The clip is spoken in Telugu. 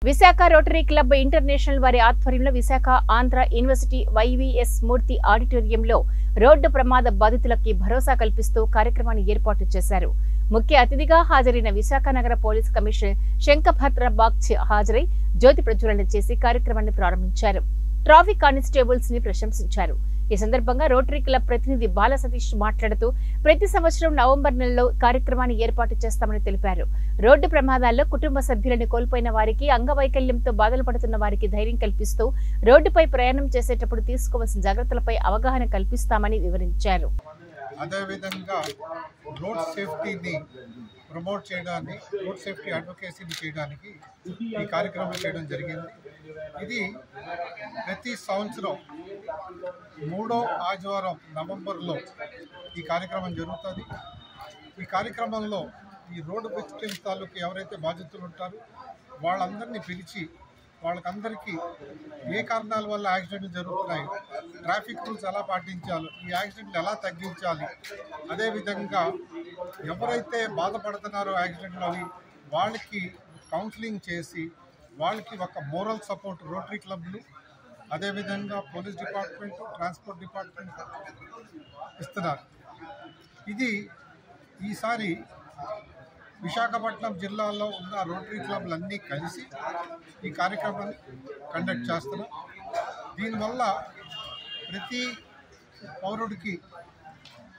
విశాఖ రోటరీ క్లబ్ ఇంటర్నేషనల్ వారి ఆధ్వర్యంలో విశాఖ ఆంధ్ర యూనివర్సిటీ వైవీఎస్ మూర్తి ఆడిటోరియంలో రోడ్డు ప్రమాద బాధితులకి భరోసా కల్పిస్తూ కార్యక్రమాన్ని ఏర్పాటు చేశారు ముఖ్య అతిథిగా హాజరైన విశాఖ నగర పోలీస్ కమిషనర్ శంఖభద్ర బాగ్చి హాజరై జ్యోతి ప్రజ్వలన చేసి కార్యక్రమాన్ని ప్రారంభించారు ట్రాఫిక్ కానిస్టేబుల్స్ ని ప్రశంసించారు ఈ సందర్భంగా రోటరీ క్లబ్ ప్రతినిధి బాల సతీష్ మాట్లాడుతూ ప్రతి సంవత్సరం నవంబర్ నెలలో కార్యక్రమాన్ని ఏర్పాటు చేస్తామని తెలిపారు రోడ్డు ప్రమాదాల్లో కుటుంబ సభ్యులను కోల్పోయిన వారికి అంగవైకల్యంతో బాధలు పడుతున్న వారికి ధైర్యం కల్పిస్తూ రోడ్డుపై ప్రయాణం చేసేటప్పుడు తీసుకోవాల్సిన జాగ్రత్తలపై అవగాహన కల్పిస్తామని వివరించారు అదేవిధంగా రోడ్ సేఫ్టీని ప్రమోట్ చేయడాన్ని రోడ్ సేఫ్టీ అడ్వకేసీని చేయడానికి ఈ కార్యక్రమం చేయడం జరిగింది ఇది ప్రతి సంవత్సరం మూడో ఆదివారం నవంబర్లో ఈ కార్యక్రమం జరుగుతుంది ఈ కార్యక్రమంలో ఈ రోడ్డు విక్టిమ్స్ తాలూకు ఎవరైతే బాధితులు ఉంటారో వాళ్ళందరినీ పిలిచి వాళ్ళకందరికీ ఏ కారణాల వల్ల యాక్సిడెంట్లు జరుగుతున్నాయి ట్రాఫిక్ రూల్స్ ఎలా పాటించాలి ఈ యాక్సిడెంట్లు ఎలా తగ్గించాలి అదేవిధంగా ఎవరైతే బాధపడుతున్నారో యాక్సిడెంట్లు అవి వాళ్ళకి కౌన్సిలింగ్ చేసి వాళ్ళకి ఒక మోరల్ సపోర్ట్ రోటరీ క్లబ్లు అదేవిధంగా పోలీస్ డిపార్ట్మెంట్ ట్రాన్స్పోర్ట్ డిపార్ట్మెంట్ ఇస్తున్నారు ఇది ఈసారి విశాఖపట్నం జిల్లాలో ఉన్న రోటరీ క్లబ్లన్నీ కలిసి ఈ కార్యక్రమాన్ని కండక్ట్ చేస్తున్నాం దీనివల్ల ప్రతి పౌరుడికి